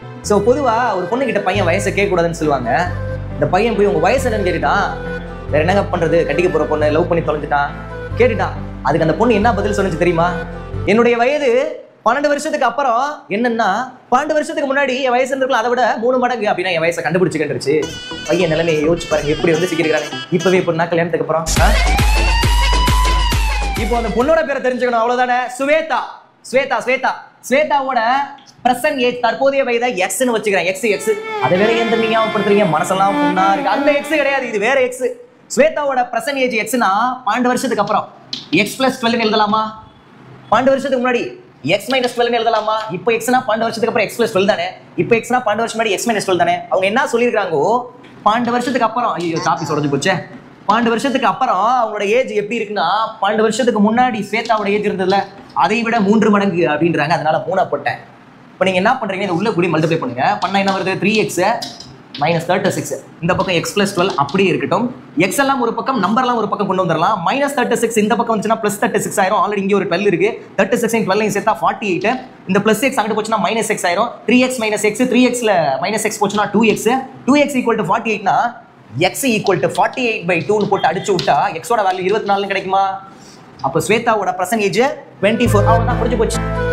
So பொதுவா ஒரு பொண்ணுகிட்ட பையன் வயசை கேட்கக்கூடாதுன்னு சொல்லுவாங்க இந்த பையன் போய் உங்க வயசு என்னன்னு கேட்டுட்டான் வேற என்னங்க பண்றது கட்டிக்க போற பொண்ணு லவ் பண்ணி தொலைஞ்சிட்டான் கேட்டுட்டான் அதுக்கு அந்த பொண்ணு என்ன பதில் சொன்னுச்சு தெரியுமா என்னுடைய வயது பன்னெண்டு வருஷத்துக்கு அப்புறம் என்னன்னா பன்னெண்டு வருஷத்துக்கு முன்னாடி என் வயசு இருந்திருக்கலாம் அதை விட மூணு மடங்கு அப்படின்னா என் வயசை கண்டுபிடிச்சுக்கிட்டுருச்சு பையன் நிலைமையை யோசிச்சு பாருங்க எப்படி வந்து சிக்கிருக்காங்க இப்பவே பொண்ணா கல்யாணத்துக்கு அப்புறம் ஆ? இப்போ அந்த பொண்ணோட பேரை தெரிஞ்சுக்கணும் அவ்வளவுதானே சுவேதா ஸ்வேதா ஸ்வேதா ஸ்வேதாவோட பிரசன்ட் ஏஜ் தற்போதைய வயதை எக்ஸ்னு வச்சுக்கிறேன் எக்ஸ் எக்ஸ் அதை வேற எந்த நீங்க ஞாபகப்படுத்துறீங்க மனசெல்லாம் பொண்ணா இருக்கு அந்த எக்ஸ் கிடையாது இது வேற எக்ஸ் ஸ்வேதாவோட பிரசன்ட் ஏஜ் எக்ஸ்னா பன்னெண்டு வருஷத்துக்கு அப்புறம் எக்ஸ் பிளஸ் டுவெல் எழுதலாமா பன்னெண்டு வருஷத்துக்கு முன்னாடி எக்ஸ் மைனஸ் டுவெல் எழுதலாமா இப்போ எக்ஸ்னா பன்னெண்டு வருஷத்துக்கு அப்புறம் எக்ஸ் பிளஸ் டுவெல் தானே இப்போ எக்ஸ்னா பன்னெண்டு வருஷம் முன்னாடி எக்ஸ் மைனஸ் டுவெல் தானே அவங்க என்ன சொல்லியிருக்காங்கோ பன்னெண்டு வருஷத்துக்கு அப்புறம் ஐயோ சாப்பி உடஞ்சு போச்சே பன்னெண்டு வருஷத்துக்கு அப்புறம் அவங்களோட ஏஜ் எப்படி இருக்குன்னா பன்னெண்டு வருஷத்துக்கு முன்னாடி ஸ்வேதாவோட ஏஜ் இருந்ததுல அதை விட மூன்று மடங்கு அப்படின்றாங்க அதனால மூணா போட்டேன் இப்போ நீங்க என்ன பண்றீங்க இந்த உள்ள கூடி மல்டிப்ளை பண்ணுங்க பண்ணா என்ன வருது three x minus thirty six இந்த பக்கம் எக்ஸ் பிளஸ் டுவெல் அப்படியே இருக்கட்டும் எக்ஸ் எல்லாம் ஒரு பக்கம் நம்பர்லாம் ஒரு பக்கம் கொண்டு வந்துடலாம் மைனஸ் தேர்ட்டி சிக்ஸ் இந்த பக்கம் வந்துச்சுன்னா பிளஸ் தேர்ட்டி சிக்ஸ் ஆயிரும் ஆல்ரெடி இங்கே ஒரு டுவெல் இருக்கு தேர்ட்டி சிக்ஸ் டுவெல் சேர்த்தா ஃபார்ட்டி எயிட் இந்த பிளஸ் எக்ஸ் அங்கிட்டு போச்சுன்னா மைனஸ் எக்ஸ் ஆயிரும் three x minus x three எக்ஸ்ல மைனஸ் எக்ஸ் போச்சுன்னா two x two x equal to forty எயிட்னா x equal to forty eight by டூன்னு போட்டு அடிச்சு விட்டா எக்ஸோட வேல்யூ இருபத்தி நாலு கிடைக்குமா அப்போ ஸ்வேதாவோட பர்சன்டேஜ் டுவெண்ட்டி ஃபோர் அவ்வளோதான் முடிஞ்சு போச்சு